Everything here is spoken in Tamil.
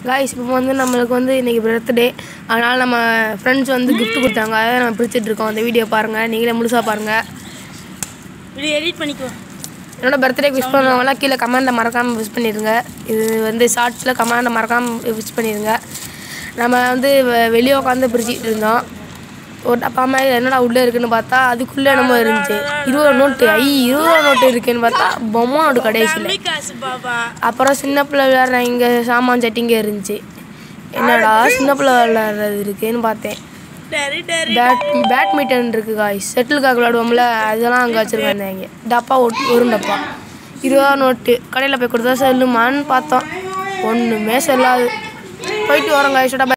காய்ஸ் இப்போ வந்து நம்மளுக்கு வந்து இன்றைக்கி பர்த்டே அதனால் நம்ம ஃப்ரெண்ட்ஸ் வந்து gift கொடுத்தாங்க அதை நம்ம பிரிச்சுட்டு இருக்கோம் அந்த வீடியோ பாருங்கள் நீங்களே முழுசாக பாருங்கள் இப்படி எடிட் பண்ணிக்கோ என்னோட பர்த்டே விஷ் பண்ணுறவங்களாம் கீழே கமெண்ட்டில் மறக்காமல் விஷ் பண்ணிடுங்க இது வந்து ஷார்ட்ஸில் கமெண்ட்டில் மறக்காமல் விஷ் பண்ணிடுங்க நம்ம வந்து வெ- வெளியே உட்காந்து பிரிச்சுட்டு இருந்தோம் ஒரு டப்பா மாதிரி என்னடா உள்ளே இருக்குன்னு பார்த்தா அதுக்குள்ளே நம்ம இருந்துச்சு இருபது நோட்டு ஐ இருபது நோட்டு இருக்குன்னு பார்த்தா பொம்மை நோட்டு கடைசியில் கம்மி காசு பாபா அப்புறம் சின்ன பிள்ளை விளையாடுற இங்கே சாமான் சட்டிங்க இருந்துச்சு என்னடா சின்ன பிள்ளை விளையாடுறது இருக்குன்னு பார்த்தேன் டரி டரி பேட் பேட்மிண்டன் இருக்குது காய்ஸ் செட்டிலுக்காக விளையாடுவோம்ல அதெல்லாம் அங்கே வச்சுருக்காங்க டப்பா ஒட்- ஒரு டப்பா இருபதா நோட்டு கடையில் போய் கொடுத்தா செல்லுமான்னு பார்த்தோம் ஒன்றுமே செல்லாது போயிட்டு வரோம் காய்ஸோட